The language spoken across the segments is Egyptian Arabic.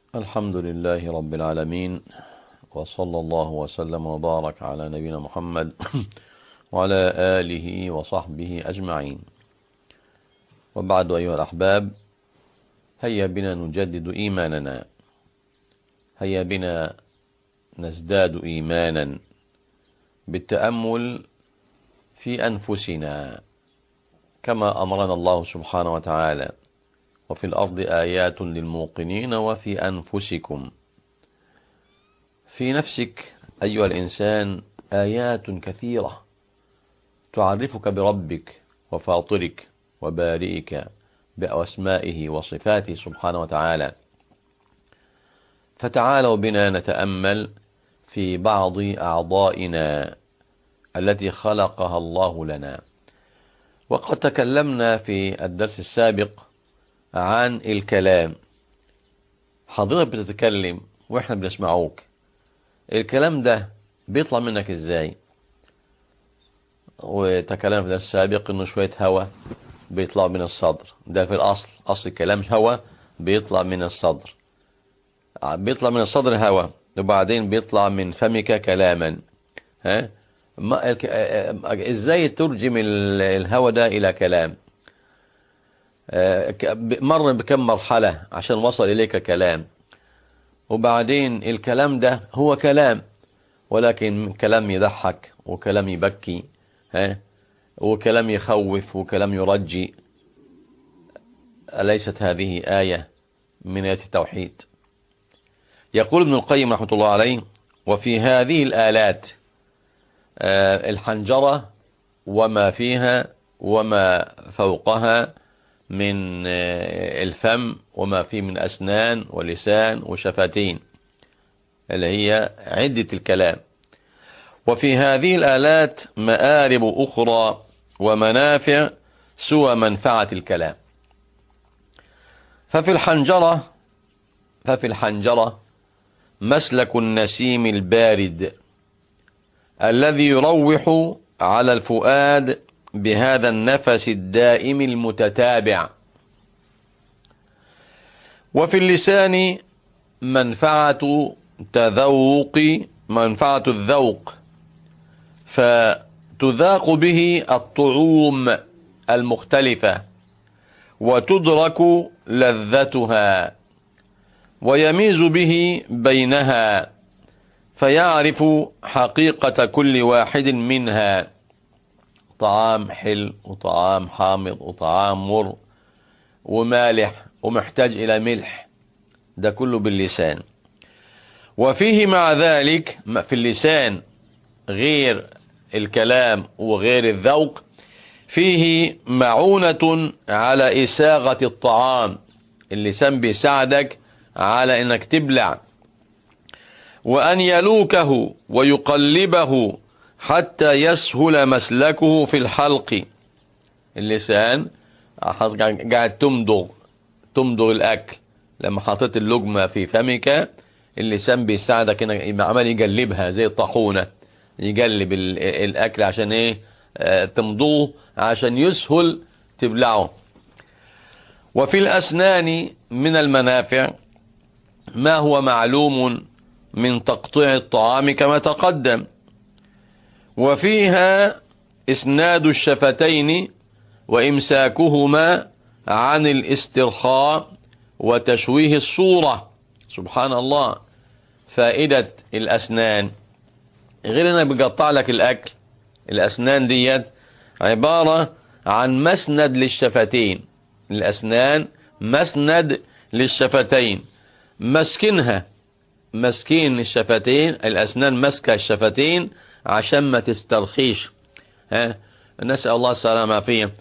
الحمد لله رب العالمين وصلى الله وسلم وبارك على نبينا محمد وعلى آله وصحبه أجمعين وبعد أيها الأحباب هيا بنا نجدد إيماننا هيا بنا نزداد إيمانا بالتأمل في أنفسنا كما أمرنا الله سبحانه وتعالى وفي الأرض آيات للموقنين وفي أنفسكم في نفسك أيها الإنسان آيات كثيرة تعرفك بربك وفاطرك وبارئك بأسمائه وصفاته سبحانه وتعالى فتعالوا بنا نتأمل في بعض أعضائنا التي خلقها الله لنا وقد تكلمنا في الدرس السابق عن الكلام حضرتك بتتكلم واحنا بنسمعوك الكلام ده بيطلع منك ازاي وتكلم في الدرس السابق انه شوية هوا بيطلع من الصدر ده في الاصل اصل الكلام هوا بيطلع من الصدر بيطلع من الصدر هوا وبعدين بيطلع من فمك كلاما ها ما ازاي ترجم الهوا ده الى كلام مر بكم مرحلة عشان وصل إليك كلام وبعدين الكلام ده هو كلام ولكن كلام يضحك وكلام يبكي ها وكلام يخوف وكلام يرجي أليست هذه آية من آيات التوحيد يقول ابن القيم رحمة الله عليه وفي هذه الآلات الحنجرة وما فيها وما فوقها من الفم وما فيه من أسنان ولسان وشفتين اللي هي عدة الكلام وفي هذه الآلات مآرب أخرى ومنافع سوى منفعة الكلام ففي الحنجرة ففي الحنجرة مسلك النسيم البارد الذي يروح على الفؤاد بهذا النفس الدائم المتتابع وفي اللسان منفعة تذوق منفعة الذوق فتذاق به الطعوم المختلفة وتدرك لذتها ويميز به بينها فيعرف حقيقة كل واحد منها طعام حل وطعام حامض وطعام مر ومالح ومحتاج إلى ملح ده كله باللسان وفيه مع ذلك في اللسان غير الكلام وغير الذوق فيه معونة على إساغة الطعام اللسان بيساعدك على انك تبلع وأن يلوكه ويقلبه حتى يسهل مسلكه في الحلق اللسان قاعد تمضغ تمضغ الأكل لما حطيت اللقمة في فمك اللسان بيساعدك انك عمال يقلبها زي الطاحونة يقلب الأكل عشان ايه اه تمضغه عشان يسهل تبلعه وفي الأسنان من المنافع ما هو معلوم من تقطيع الطعام كما تقدم وفيها اسناد الشفتين وامساكهما عن الاسترخاء وتشويه الصورة سبحان الله فائدة الاسنان غير انه بيقطع لك الاكل الاسنان ديت عبارة عن مسند للشفتين الاسنان مسند للشفتين مسكنها مسكين الشفتين الاسنان مسكة الشفتين عشان ما تسترخيش ها نسأل الله السلامة فيه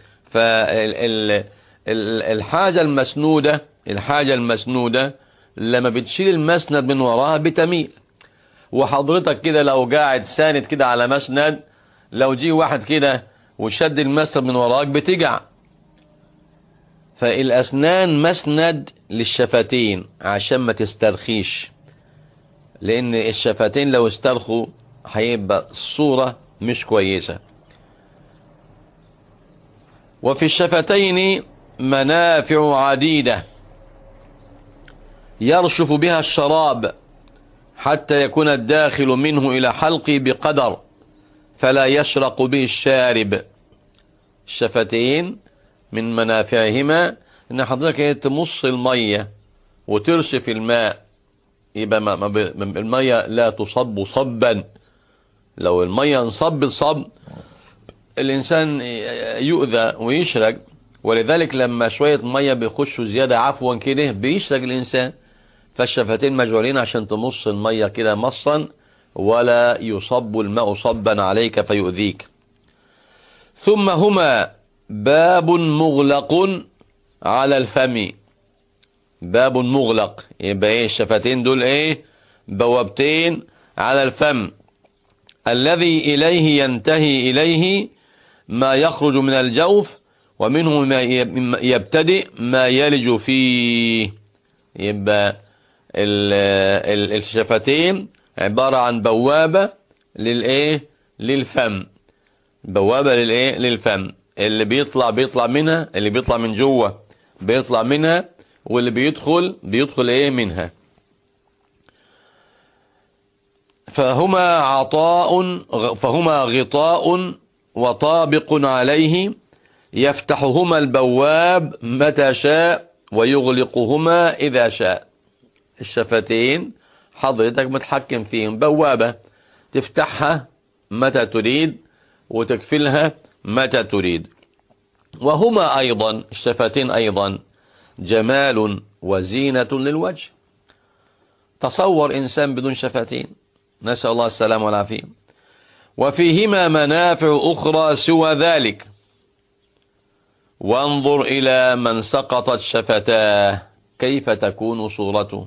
فالحاجة المسنودة الحاجة المسنودة لما بتشيل المسند من وراها بتميل وحضرتك كده لو قاعد ساند كده على مسند لو جي واحد كده وشد المسند من وراك بتجع فالأسنان مسند للشفتين عشان ما تسترخيش لأن الشفتين لو استرخوا هيبقى الصورة مش كويسة وفي الشفتين منافع عديدة يرشف بها الشراب حتى يكون الداخل منه إلى حلقي بقدر فلا يشرق به الشارب الشفتين من منافعهما ان حضرتك ايه تمص المية وترشف الماء يبقى ما ما المية لا تصب صبا لو المية انصب صب الانسان يؤذى ويشرق ولذلك لما شوية مية بيخشوا زيادة عفوا كده بيشرق الانسان فالشفتين مجعولين عشان تمص المية كده مصا ولا يصب الماء صبا عليك فيؤذيك ثم هما باب مغلق على الفم باب مغلق يبقى ايه الشفتين دول ايه بوابتين على الفم الذي اليه ينتهي اليه ما يخرج من الجوف ومنه ما يبتدئ ما يلج فيه يبقى الشفتين عبارة عن بوابة للايه للفم بوابة للايه للفم اللي بيطلع بيطلع منها اللي بيطلع من جوه بيطلع منها واللي بيدخل بيدخل ايه منها فهما عطاء فهما غطاء وطابق عليه يفتحهما البواب متى شاء ويغلقهما إذا شاء الشفتين حضرتك متحكم فيهم بوابة تفتحها متى تريد وتكفلها متى تريد وهما أيضا الشفتين أيضا جمال وزينة للوجه تصور إنسان بدون شفتين نسأل الله السلام والعافية وفيهما منافع أخرى سوى ذلك وانظر إلى من سقطت شفتاه كيف تكون صورته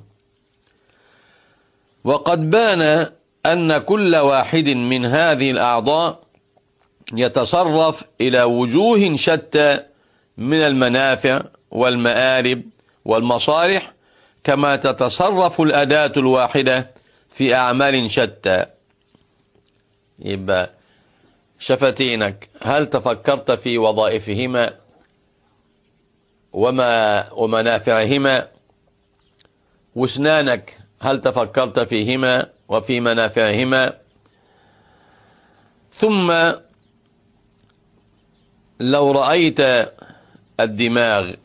وقد بان أن كل واحد من هذه الأعضاء يتصرف إلى وجوه شتى من المنافع والمآرب والمصالح كما تتصرف الأداة الواحدة في أعمال شتى يبقى شفتينك هل تفكرت في وظائفهما وما ومنافعهما واسنانك هل تفكرت فيهما وفي منافعهما ثم لو رأيت الدماغ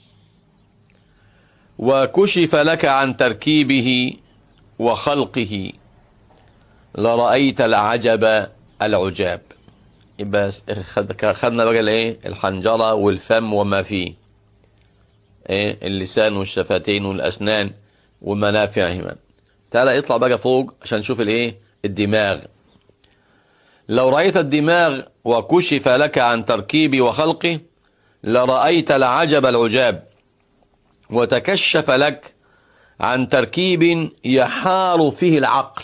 وكشف لك عن تركيبه وخلقه لرأيت العجب العجاب يبقى خدنا بقى الايه الحنجرة والفم وما فيه ايه اللسان والشفتين والاسنان ومنافعهما تعالى اطلع بقى فوق عشان نشوف الايه الدماغ لو رأيت الدماغ وكشف لك عن تركيب وخلقه لرأيت العجب العجاب وتكشف لك عن تركيب يحار فيه العقل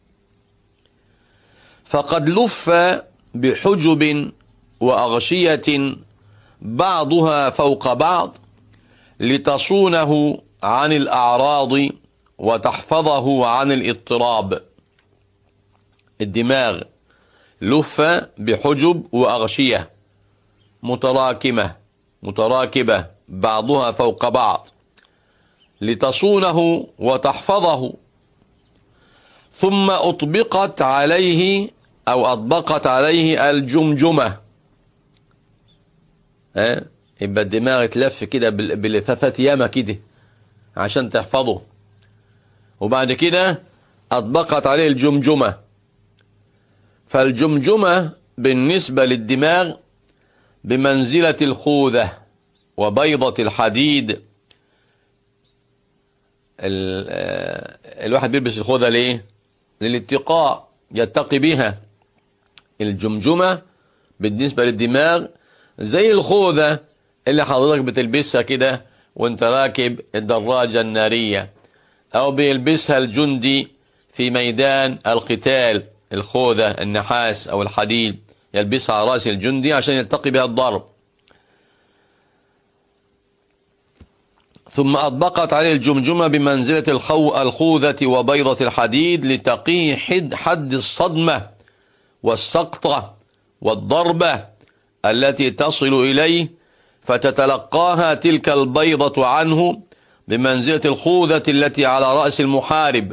فقد لف بحجب وأغشية بعضها فوق بعض لتصونه عن الأعراض وتحفظه عن الاضطراب الدماغ لف بحجب وأغشية متراكمة متراكبة بعضها فوق بعض لتصونه وتحفظه ثم أطبقت عليه أو أطبقت عليه الجمجمة ها يبقى الدماغ تلف كده بلفافات ياما كده عشان تحفظه وبعد كده أطبقت عليه الجمجمة فالجمجمة بالنسبة للدماغ بمنزلة الخوذة وبيضة الحديد الواحد بيلبس الخوذة ليه للاتقاء يتقي بها الجمجمة بالنسبة للدماغ زي الخوذة اللي حضرتك بتلبسها كده وانت راكب الدراجة النارية او بيلبسها الجندي في ميدان القتال الخوذة النحاس او الحديد يلبسها على راس الجندي عشان يلتقي بها الضرب ثم أطبقت عليه الجمجمة بمنزلة الخو الخوذة وبيضة الحديد لتقيه حد, حد الصدمة والسقطة والضربة التي تصل إليه فتتلقاها تلك البيضة عنه بمنزلة الخوذة التي على رأس المحارب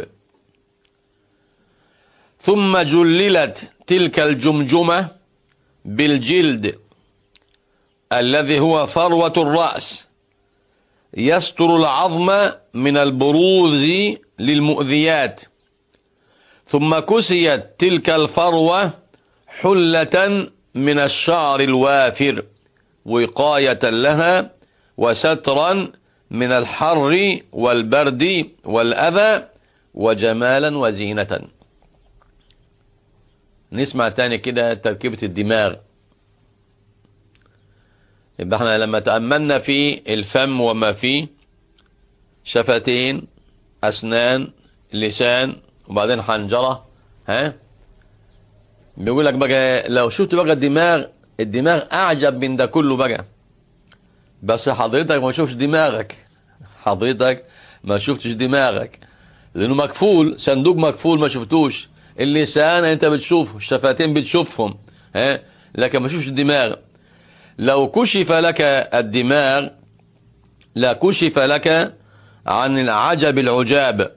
ثم جللت تلك الجمجمة بالجلد الذي هو فروة الرأس يستر العظم من البروز للمؤذيات ثم كسيت تلك الفروة حلة من الشعر الوافر وقاية لها وسترا من الحر والبرد والأذى وجمالا وزينة نسمع تاني كده تركيبة الدماغ يبقى احنا لما تأملنا في الفم وما فيه شفتين أسنان لسان وبعدين حنجرة ها بيقول لك بقى لو شفت بقى الدماغ الدماغ أعجب من ده كله بقى بس حضرتك ما شوفش دماغك حضرتك ما شفتش دماغك لأنه مكفول صندوق مكفول ما شفتوش اللسان انت بتشوفه الشفتين بتشوفهم ها لكن ما شوفش الدماغ لو كشف لك الدماغ لا كشف لك عن العجب العجاب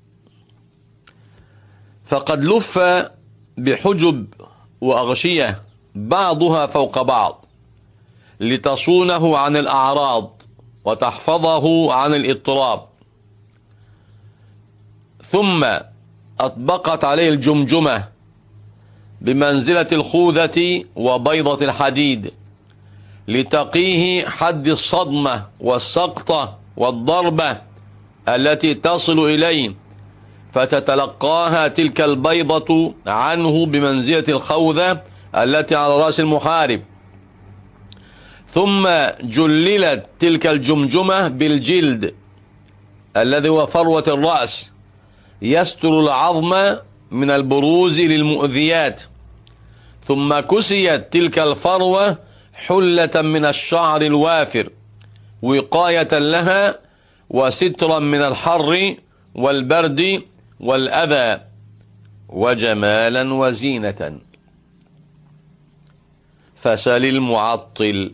فقد لف بحجب وأغشية بعضها فوق بعض لتصونه عن الأعراض وتحفظه عن الاضطراب ثم أطبقت عليه الجمجمة بمنزلة الخوذة وبيضة الحديد لتقيه حد الصدمة والسقطة والضربة التي تصل إليه فتتلقاها تلك البيضة عنه بمنزلة الخوذة التي على رأس المحارب ثم جللت تلك الجمجمة بالجلد الذي هو فروة الرأس يستر العظم من البروز للمؤذيات ثم كسيت تلك الفروة حلة من الشعر الوافر وقاية لها وسترا من الحر والبرد والأذى وجمالا وزينة فسل المعطل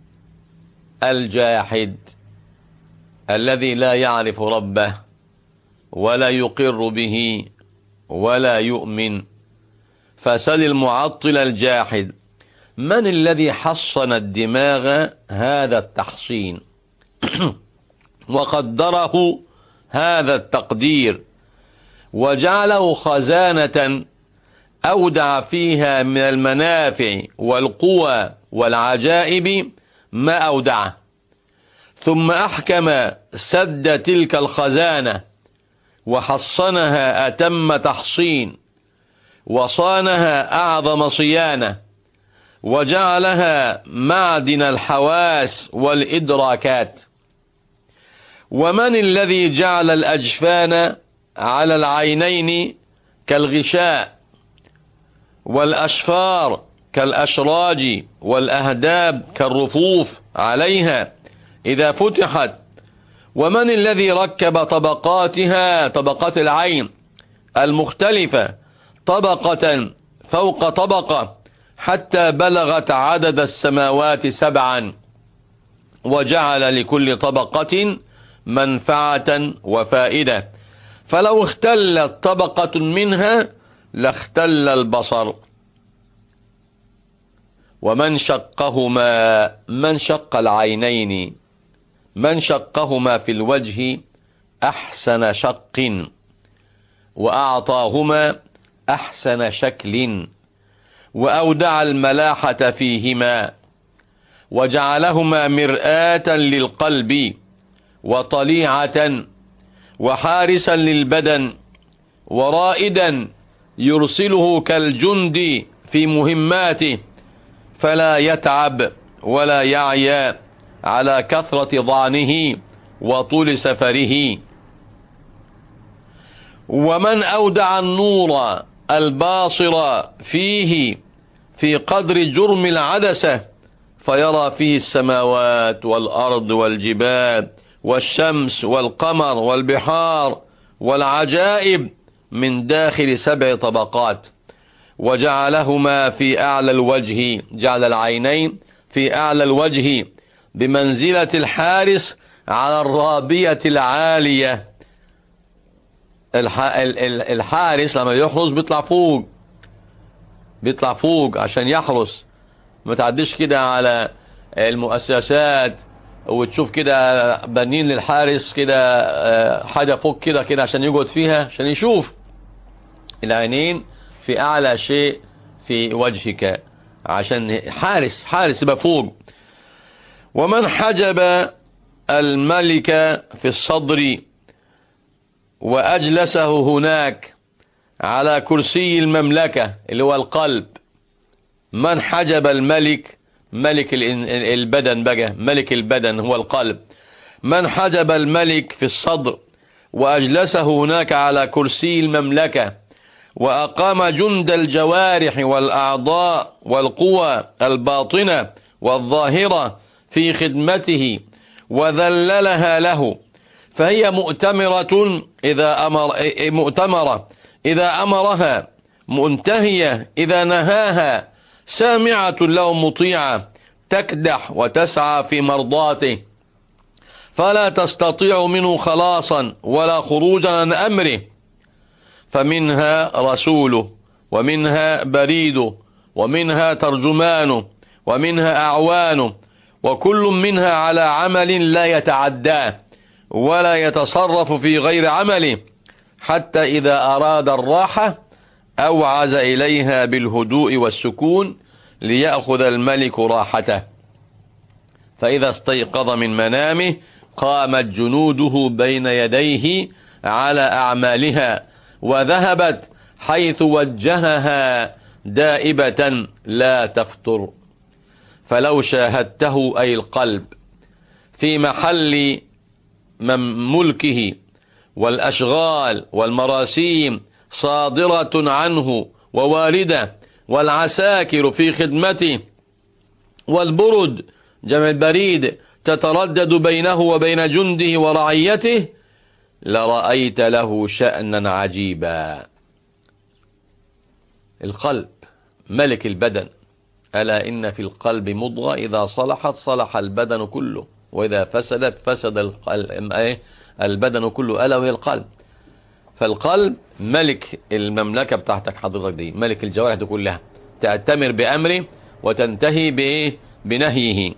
الجاحد الذي لا يعرف ربه ولا يقر به ولا يؤمن فسل المعطل الجاحد من الذي حصن الدماغ هذا التحصين وقدره هذا التقدير وجعله خزانة أودع فيها من المنافع والقوى والعجائب ما أودعه ثم أحكم سد تلك الخزانة وحصنها أتم تحصين وصانها أعظم صيانة وجعلها معدن الحواس والإدراكات ومن الذي جعل الأجفان على العينين كالغشاء والأشفار كالأشراج والأهداب كالرفوف عليها إذا فتحت ومن الذي ركب طبقاتها طبقات العين المختلفة طبقة فوق طبقة حتى بلغت عدد السماوات سبعا وجعل لكل طبقة منفعة وفائدة فلو اختلت طبقة منها لاختل البصر ومن شقهما من شق العينين من شقهما في الوجه أحسن شق وأعطاهما أحسن شكل وأودع الملاحة فيهما وجعلهما مرآة للقلب وطليعة وحارسا للبدن ورائدا يرسله كالجند في مهماته فلا يتعب ولا يعيا على كثرة ضعنه وطول سفره ومن أودع النور الباصر فيه في قدر جرم العدسة فيرى فيه السماوات والأرض والجبال والشمس والقمر والبحار والعجائب من داخل سبع طبقات وجعلهما في أعلى الوجه جعل العينين في أعلى الوجه بمنزلة الحارس على الرابية العالية الحارس لما يحرس بيطلع فوق بيطلع فوق عشان يحرس ما تعديش كده على المؤسسات وتشوف كده بنين للحارس كده حاجة فوق كده كده عشان يقعد فيها عشان يشوف العينين في أعلى شيء في وجهك عشان حارس حارس يبقى فوق ومن حجب الملك في الصدر وأجلسه هناك على كرسي المملكة اللي هو القلب من حجب الملك ملك البدن بقى ملك البدن هو القلب من حجب الملك في الصدر وأجلسه هناك على كرسي المملكة وأقام جند الجوارح والأعضاء والقوى الباطنة والظاهرة في خدمته وذللها له فهي مؤتمرة إذا أمر مؤتمرة إذا أمرها منتهية إذا نهاها سامعة له مطيعة تكدح وتسعى في مرضاته فلا تستطيع منه خلاصا ولا خروجا عن أمره فمنها رسوله ومنها بريده ومنها ترجمانه ومنها أعوانه وكل منها على عمل لا يتعداه ولا يتصرف في غير عمله حتى إذا أراد الراحة أوعز إليها بالهدوء والسكون ليأخذ الملك راحته فإذا استيقظ من منامه قامت جنوده بين يديه على أعمالها وذهبت حيث وجهها دائبة لا تفتر فلو شاهدته أي القلب في محل ملكه والأشغال والمراسيم صادرة عنه وواردة والعساكر في خدمته والبرد جمع البريد تتردد بينه وبين جنده ورعيته لرأيت له شأنا عجيبا القلب ملك البدن ألا إن في القلب مضغة إذا صلحت صلح البدن كله وإذا فسدت فسد البدن كله ألا وهي القلب فالقلب ملك المملكة بتاعتك حضرتك دي ملك الجوارح دي كلها تأتمر بأمره وتنتهي بإيه بنهيه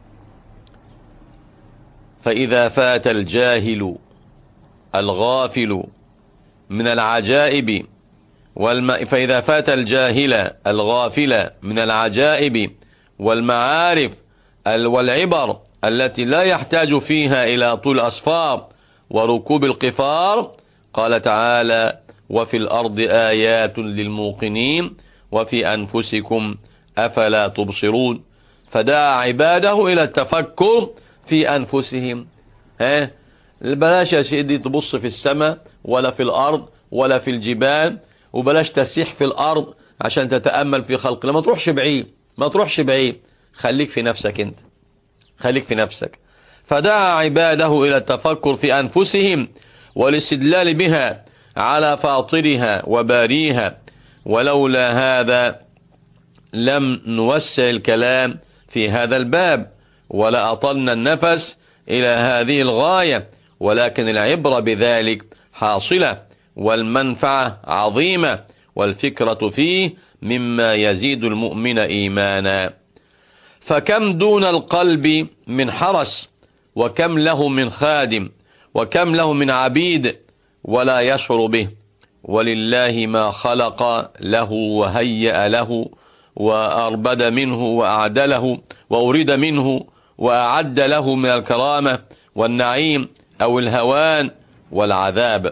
فإذا فات الجاهل الغافل من العجائب والم... فإذا فات الجاهل الغافل من العجائب والمعارف والعبر التي لا يحتاج فيها إلى طول أصفار وركوب القفار قال تعالى وفي الأرض آيات للموقنين وفي أنفسكم أفلا تبصرون فدعا عباده إلى التفكر في أنفسهم ها بلاش يا سيدي تبص في السماء ولا في الأرض ولا في الجبال وبلاش تسيح في الأرض عشان تتأمل في خلق ما تروحش بعيد ما تروحش بعيد خليك في نفسك انت خليك في نفسك فدعا عباده إلى التفكر في أنفسهم والاستدلال بها على فاطرها وباريها ولولا هذا لم نوسع الكلام في هذا الباب ولا أطلنا النفس إلى هذه الغاية ولكن العبرة بذلك حاصلة والمنفعة عظيمة والفكرة فيه مما يزيد المؤمن إيمانا فكم دون القلب من حرس وكم له من خادم وكم له من عبيد ولا يشعر به ولله ما خلق له وهيأ له وأربد منه وأعدله وأريد منه وأعد له من الكرامة والنعيم أو الهوان والعذاب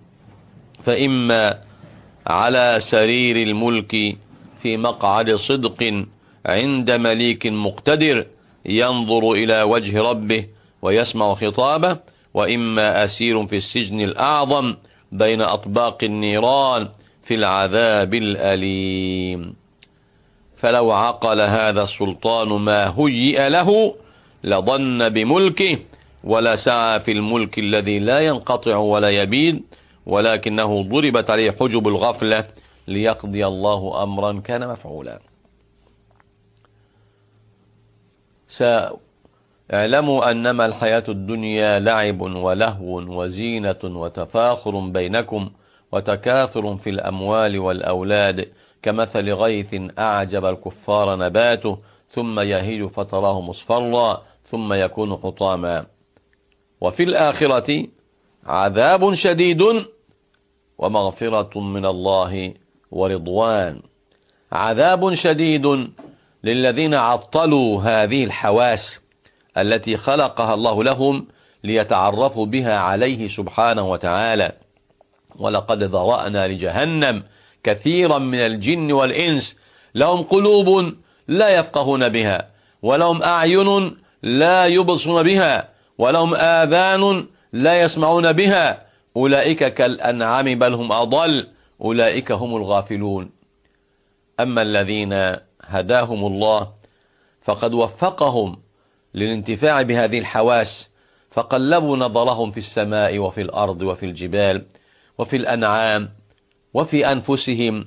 فإما على سرير الملك في مقعد صدق عند مليك مقتدر ينظر إلى وجه ربه ويسمع خطابه وإما أسير في السجن الأعظم بين أطباق النيران في العذاب الأليم فلو عقل هذا السلطان ما هيئ له لظن بملكه ولا سعى في الملك الذي لا ينقطع ولا يبيد ولكنه ضربت عليه حجب الغفلة ليقضي الله أمرا كان مفعولا اعلموا أنما الحياة الدنيا لعب ولهو وزينة وتفاخر بينكم وتكاثر في الأموال والأولاد كمثل غيث أعجب الكفار نباته ثم يهيج فتراه مصفرا ثم يكون حطاما وفي الآخرة عذاب شديد ومغفرة من الله ورضوان عذاب شديد للذين عطلوا هذه الحواس التي خلقها الله لهم ليتعرفوا بها عليه سبحانه وتعالى ولقد ذرأنا لجهنم كثيرا من الجن والإنس لهم قلوب لا يفقهون بها ولهم أعين لا يبصون بها ولهم آذان لا يسمعون بها أولئك كالأنعام بل هم أضل أولئك هم الغافلون أما الذين هداهم الله فقد وفقهم للانتفاع بهذه الحواس فقلبوا نظرهم في السماء وفي الأرض وفي الجبال وفي الأنعام وفي أنفسهم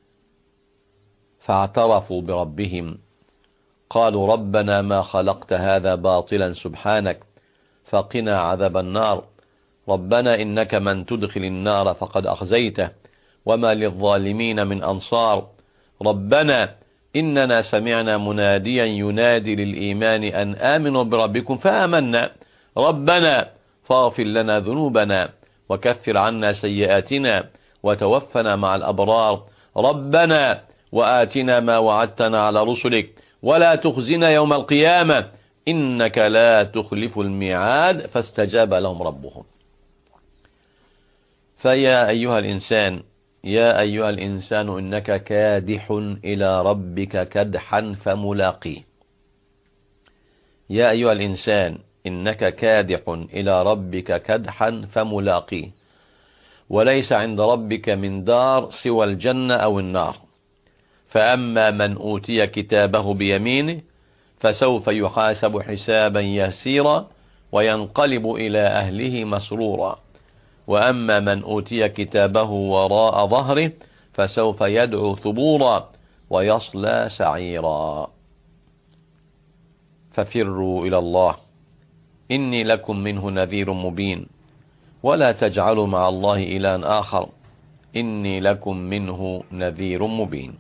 فاعترفوا بربهم قالوا ربنا ما خلقت هذا باطلا سبحانك فقنا عذاب النار ربنا إنك من تدخل النار فقد أخزيته وما للظالمين من أنصار ربنا إننا سمعنا مناديا ينادي للإيمان أن آمنوا بربكم فآمنا ربنا فاغفر لنا ذنوبنا وكفر عنا سيئاتنا وتوفنا مع الأبرار ربنا وآتنا ما وعدتنا على رسلك ولا تخزنا يوم القيامة إنك لا تخلف الميعاد فاستجاب لهم ربهم فيا أيها الإنسان يا أيها الإنسان إنك كادح إلى ربك كدحا فملاقيه يا أيها الإنسان إنك كادح إلى ربك كدحا فملاقيه وليس عند ربك من دار سوى الجنة أو النار فأما من أوتي كتابه بيمينه فسوف يحاسب حسابا يسيرا وينقلب إلى أهله مسرورا وأما من أوتي كتابه وراء ظهره فسوف يدعو ثبورا ويصلى سعيرا ففروا إلى الله إني لكم منه نذير مبين ولا تجعلوا مع الله إلها آخر إني لكم منه نذير مبين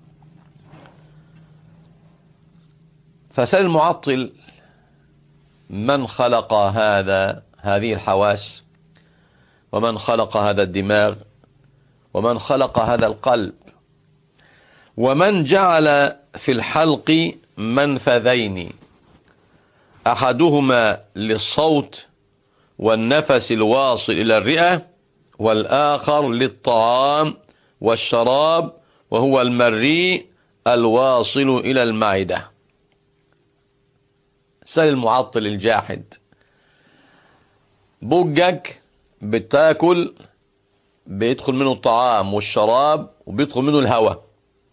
فسأل المعطل من خلق هذا هذه الحواس ومن خلق هذا الدماغ ومن خلق هذا القلب ومن جعل في الحلق منفذين أحدهما للصوت والنفس الواصل إلى الرئة والآخر للطعام والشراب وهو المريء الواصل إلى المعدة سل المعطل الجاحد بوجك بتاكل بيدخل منه الطعام والشراب وبيدخل منه الهواء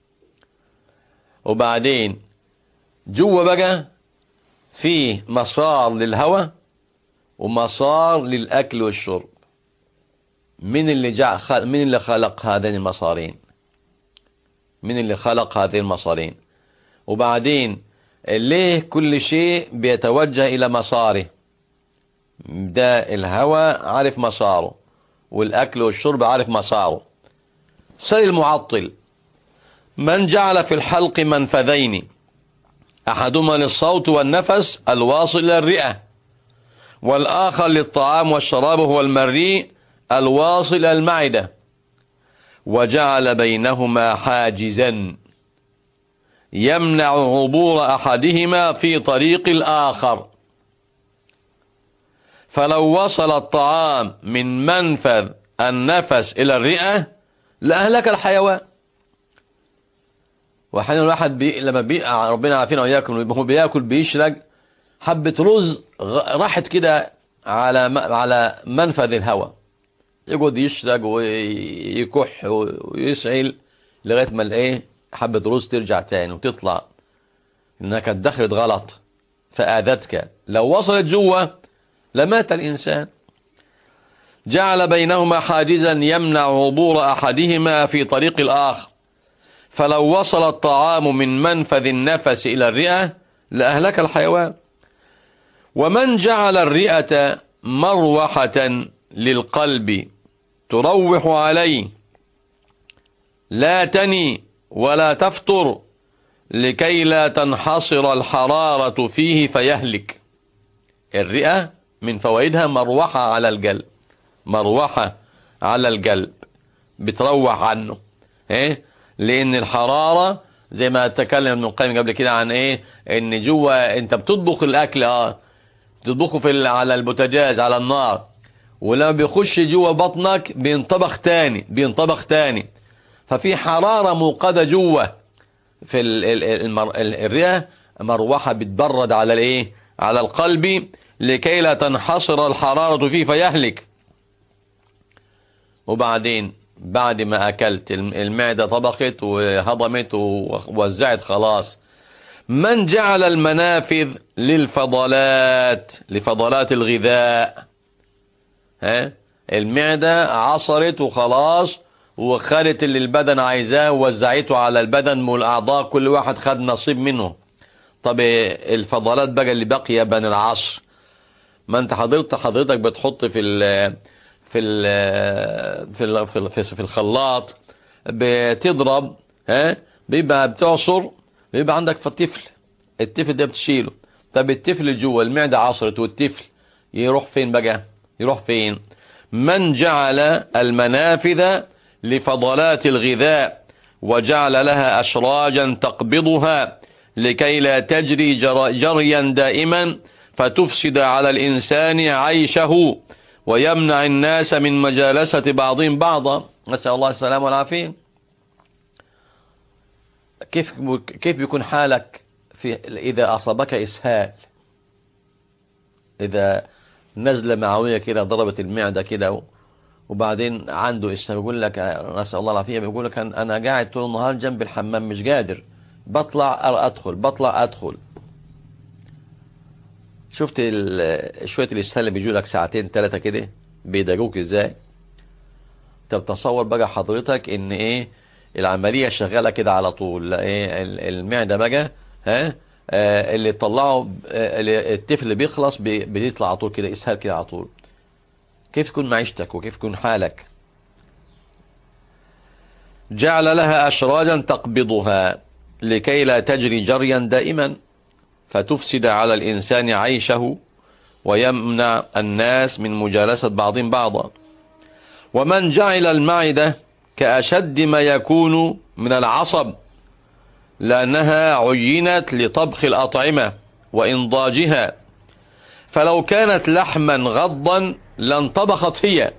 وبعدين جوه بقى فيه مسار للهواء ومسار للأكل والشرب من اللي جع من اللي خلق هذين المسارين من اللي خلق هذين المسارين وبعدين ليه كل شيء بيتوجه إلى مساره ده الهواء عارف مساره والأكل والشرب عارف مساره سي المعطل من جعل في الحلق منفذين أحدهما للصوت والنفس الواصل إلى الرئة والآخر للطعام والشراب هو المريء الواصل إلى المعدة وجعل بينهما حاجزا يمنع عبور أحدهما في طريق الآخر فلو وصل الطعام من منفذ النفس إلى الرئة لأهلك الحيوان وحين الواحد بي... لما بي... ربنا عافينا وإياكم هو بياكل بيشرق حبة رز راحت كده على م... على منفذ الهواء يقعد يشرق ويكح ويسعل لغاية ما الايه حبة رز ترجع تاني وتطلع انها كانت دخلت غلط فآذتك لو وصلت جوه لمات الإنسان جعل بينهما حاجزا يمنع عبور أحدهما في طريق الآخر فلو وصل الطعام من منفذ النفس إلى الرئة لأهلك الحيوان ومن جعل الرئة مروحة للقلب تروح عليه لا تني ولا تفطر لكي لا تنحصر الحرارة فيه فيهلك الرئة من فوائدها مروحة على القلب مروحة على القلب بتروح عنه ايه لان الحرارة زي ما تكلم ابن القيم قبل كده عن ايه ان جوه انت بتطبخ الاكل اه تطبخه في على البوتاجاز على النار ولما بيخش جوه بطنك بينطبخ تاني بينطبخ تاني ففي حرارة موقدة جوه في الرئة مروحة بتبرد على الايه على القلب لكي لا تنحصر الحرارة فيه فيهلك وبعدين بعد ما اكلت المعدة طبخت وهضمت ووزعت خلاص من جعل المنافذ للفضلات لفضلات الغذاء ها المعدة عصرت وخلاص وخدت اللي البدن عايزاه ووزعته على البدن من الاعضاء كل واحد خد نصيب منه طب الفضلات بقى اللي باقيه بين العصر ما انت حضرتك حضرتك بتحط في ال في ال في ال في, ال في الخلاط بتضرب ها بيبقى بتعصر بيبقى عندك في الطفل الطفل ده بتشيله طب الطفل جوه المعده عصرت والطفل يروح فين بقى يروح فين من جعل المنافذ لفضلات الغذاء وجعل لها أشراجا تقبضها لكي لا تجري جريا دائما فتفسد على الإنسان عيشه ويمنع الناس من مجالسة بعضهم بعضا نسأل الله السلام والعافية كيف كيف بيكون حالك في إذا أصابك إسهال إذا نزلة معوية كده ضربت المعدة كده وبعدين عنده اسهال بيقول لك نسأل الله العافية بيقول لك أنا قاعد طول النهار جنب الحمام مش قادر بطلع أدخل بطلع أدخل شفت شوية الإسهال اللي بيجوا لك ساعتين ثلاثة كده بيداجوك ازاي طب تصور بقى حضرتك ان ايه العملية شغالة كده على طول ايه المعدة بقى ها آه اللي طلعه آه الطفل بيخلص بيطلع على طول كده اسهال كده على طول كيف تكون معيشتك وكيف تكون حالك جعل لها أشراجا تقبضها لكي لا تجري جريا دائما فتفسد على الإنسان عيشه ويمنع الناس من مجالسة بعضهم بعضا ومن جعل المعدة كأشد ما يكون من العصب لأنها عينت لطبخ الأطعمة وإنضاجها فلو كانت لحما غضا لانطبخت هي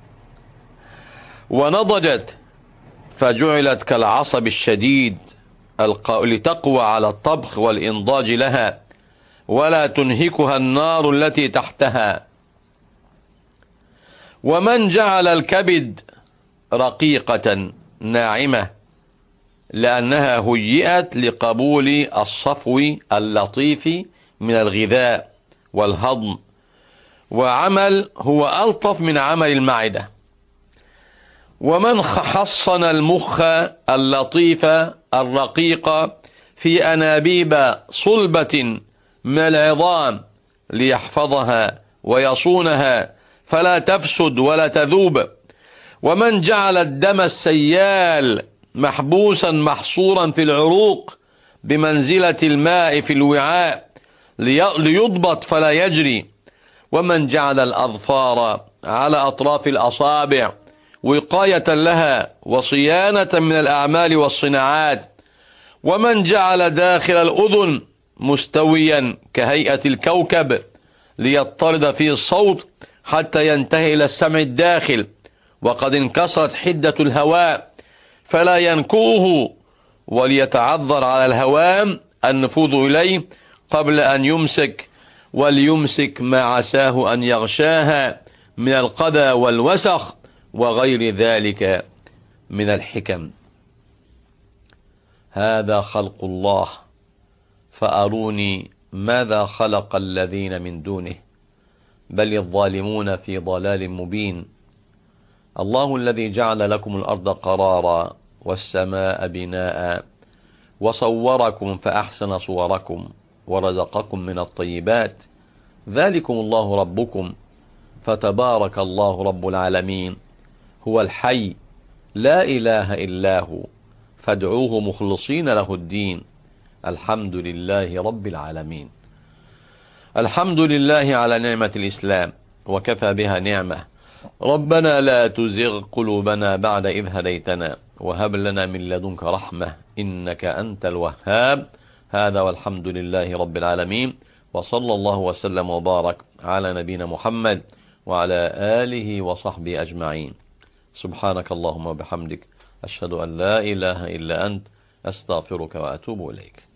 ونضجت فجعلت كالعصب الشديد لتقوى على الطبخ والإنضاج لها ولا تنهكها النار التي تحتها ومن جعل الكبد رقيقة ناعمة لأنها هيئت لقبول الصفو اللطيف من الغذاء والهضم وعمل هو ألطف من عمل المعدة ومن حصن المخ اللطيف الرقيق في أنابيب صلبة من العظام ليحفظها ويصونها فلا تفسد ولا تذوب ومن جعل الدم السيال محبوسا محصورا في العروق بمنزلة الماء في الوعاء ليضبط فلا يجري ومن جعل الأظفار على أطراف الأصابع وقاية لها وصيانة من الأعمال والصناعات ومن جعل داخل الأذن مستويا كهيئة الكوكب ليضطرد فيه الصوت حتى ينتهي إلى السمع الداخل وقد انكسرت حدة الهواء فلا ينكوه وليتعذر على الهوام النفوذ إليه قبل أن يمسك وليمسك ما عساه أن يغشاها من القدى والوسخ وغير ذلك من الحكم هذا خلق الله فأروني ماذا خلق الذين من دونه بل الظالمون في ضلال مبين الله الذي جعل لكم الأرض قرارا والسماء بناء وصوركم فأحسن صوركم ورزقكم من الطيبات ذلكم الله ربكم فتبارك الله رب العالمين هو الحي لا إله إلا هو فادعوه مخلصين له الدين الحمد لله رب العالمين الحمد لله على نعمة الإسلام وكفى بها نعمة ربنا لا تزغ قلوبنا بعد إذ هديتنا وهب لنا من لدنك رحمة إنك أنت الوهاب هذا والحمد لله رب العالمين وصلى الله وسلم وبارك على نبينا محمد وعلى آله وصحبه أجمعين سبحانك اللهم وبحمدك أشهد أن لا إله إلا أنت أستغفرك وأتوب إليك